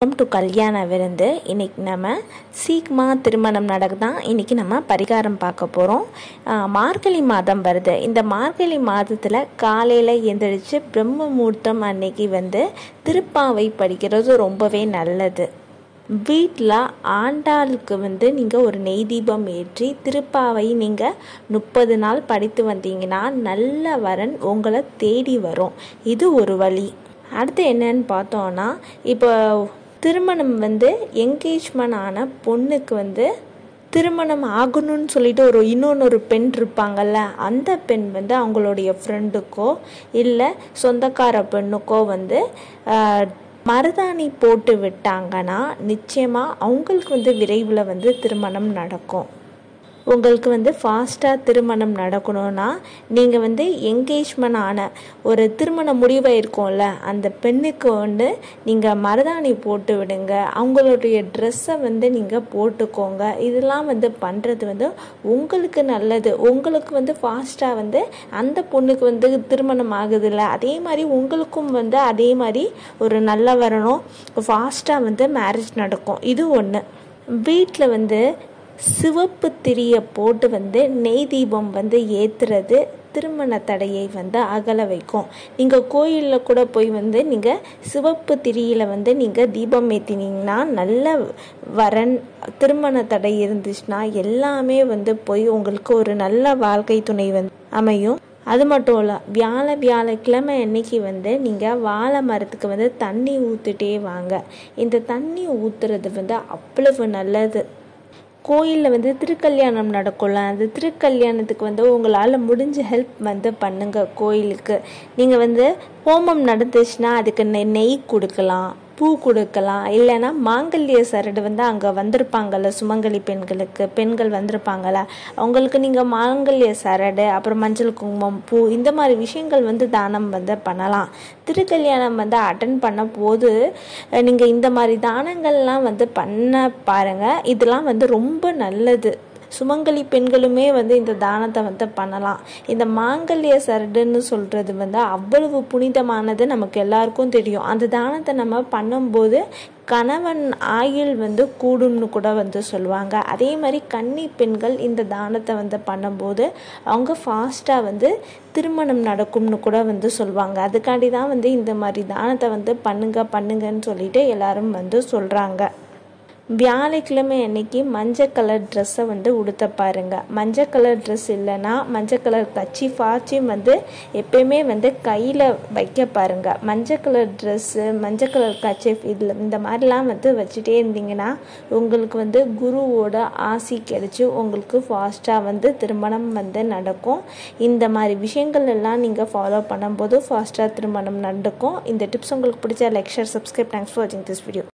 welcome to கல்யாண விருந்து இன்னைக்கு நம்ம சீக்கிரமா திருமணம் நடக்குதான் இன்னைக்கு நம்ம பரிகாரம் பார்க்க போகிறோம் மார்கழி மாதம் வருது இந்த மார்கழி மாதத்தில் காலையில் எந்திரிச்சு பிரம்ம முகூர்த்தம் அன்னைக்கு வந்து திருப்பாவை படிக்கிறது ரொம்பவே நல்லது வீட்டில் ஆண்டாளுக்கு வந்து நீங்கள் ஒரு நெய் தீபம் ஏற்றி திருப்பாவை நீங்கள் முப்பது நாள் படித்து வந்தீங்கன்னா நல்ல வரன் உங்களை தேடி வரும் இது ஒரு வழி அடுத்து என்னன்னு பார்த்தோன்னா இப்போ திருமணம் வந்து என்கேஜ்மெண்ட் ஆன பொண்ணுக்கு வந்து திருமணம் ஆகணும்னு சொல்லிட்டு ஒரு இன்னொன்று ஒரு பெண் இருப்பாங்கல்ல அந்த பெண் வந்து அவங்களுடைய ஃப்ரெண்டுக்கோ இல்லை சொந்தக்கார பெண்ணுக்கோ வந்து ஆஹ், மருதாணி போட்டு விட்டாங்கன்னா நிச்சயமாக அவங்களுக்கு வந்து விரைவில் வந்து திருமணம் நடக்கும் உங்களுக்கு வந்து ஃபாஸ்ட்டாக திருமணம் நடக்கணும்னா நீங்கள் வந்து என்கேஜ்மெண்ட் ஆன ஒரு திருமண முடிவாக இருக்கும்ல அந்த பெண்ணுக்கு வந்து நீங்கள் மருதாணி போட்டு விடுங்க அவங்களுடைய ட்ரெஸ்ஸை வந்து நீங்கள் போட்டுக்கோங்க இதெல்லாம் வந்து பண்ணுறது வந்து உங்களுக்கு நல்லது உங்களுக்கு வந்து ஃபாஸ்ட்டாக வந்து அந்த பொண்ணுக்கு வந்து திருமணம் ஆகுதுல்ல அதே மாதிரி உங்களுக்கும் வந்து அதே மாதிரி ஒரு நல்ல வரணும் ஃபாஸ்ட்டாக வந்து மேரேஜ் நடக்கும் இது ஒன்று வீட்டில் வந்து சிவப்பு திரியை போட்டு வந்து நெய் தீபம் வந்து ஏற்றுறது திருமண தடையை வந்து அகல வைக்கும் நீங்கள் கோயிலில் கூட போய் வந்து நீங்கள் சிவப்பு திரியில் வந்து நீங்கள் தீபம் ஏற்றினீங்கன்னா நல்ல வரன் திருமண தடை இருந்துச்சுன்னா எல்லாமே வந்து போய் உங்களுக்கு ஒரு நல்ல வாழ்க்கை துணை வந்து அமையும் அது மட்டும் இல்லை வியாழ வியாழக்கிழமை அன்னைக்கு வந்து நீங்கள் வாழை மரத்துக்கு வந்து தண்ணி ஊற்றிட்டே வாங்க இந்த தண்ணி ஊற்றுறது வந்து அவ்வளவு நல்லது கோயிலில் வந்து திருக்கல்யாணம் நடக்கும்ல அந்த திருக்கல்யாணத்துக்கு வந்து உங்களால் முடிஞ்ச ஹெல்ப் வந்து பண்ணுங்க கோயிலுக்கு நீங்கள் வந்து ஹோமம் நடந்துச்சுன்னா அதுக்கு நெ- நெய் கொடுக்கலாம் பூ கொடுக்கலாம் இல்லைன்னா மாங்கல்ய சரடு வந்து அங்கே வந்திருப்பாங்கல்ல சுமங்கலி பெண்களுக்கு பெண்கள் வந்திருப்பாங்கல்ல அவங்களுக்கு நீங்கள் மாங்கல்ய சரடு அப்புறம் மஞ்சள் குங்குமம் பூ இந்த மாதிரி விஷயங்கள் வந்து தானம் வந்து பண்ணலாம் திருக்கல்யாணம் வந்து அட்டன் பண்ண போது நீங்கள் இந்த மாதிரி தானங்கள்லாம் வந்து பண்ண பாருங்கள் இதெல்லாம் வந்து ரொம்ப நல்லது சுமங்கலி பெண்களுமே வந்து இந்த தானத்தை வந்து பண்ணலாம் இந்த மாங்கல்ய சரடுன்னு சொல்கிறது வந்து அவ்வளவு புனிதமானது நமக்கு எல்லாருக்கும் தெரியும் அந்த தானத்தை நம்ம பண்ணும்போது கணவன் ஆயுள் வந்து கூடும்னு கூட வந்து சொல்லுவாங்க அதே மாதிரி கன்னி பெண்கள் இந்த தானத்தை வந்து பண்ணும்போது அவங்க ஃபாஸ்ட்டாக வந்து திருமணம் நடக்கும்னு கூட வந்து சொல்லுவாங்க அதுக்காண்டி தான் வந்து இந்த மாதிரி தானத்தை வந்து பண்ணுங்க பண்ணுங்கன்னு சொல்லிட்டு எல்லாரும் வந்து சொல்கிறாங்க வியாழக்கிழமை அன்னைக்கு மஞ்சள் கலர் ட்ரெஸ்ஸை வந்து உடுத்த பாருங்க மஞ்சள் கலர் ட்ரெஸ் இல்லைன்னா மஞ்சள் கலர் கச்சி ஃபாச்சும் வந்து எப்பயுமே வந்து கையில் வைக்க பாருங்க மஞ்சள் கலர் ட்ரெஸ்ஸு மஞ்சள் கலர் கச்சிஃப் இதில் இந்த மாதிரிலாம் வந்து வச்சுட்டே இருந்தீங்கன்னா உங்களுக்கு வந்து குருவோட ஆசி கிடைச்சி உங்களுக்கு ஃபாஸ்ட்டாக வந்து திருமணம் வந்து நடக்கும் இந்த மாதிரி விஷயங்கள் எல்லாம் நீங்கள் ஃபாலோ பண்ணும்போது ஃபாஸ்ட்டாக திருமணம் நடக்கும் இந்த டிப்ஸ் உங்களுக்கு பிடிச்ச like share subscribe thanks for வாட்சிங் திஸ் வீடியோ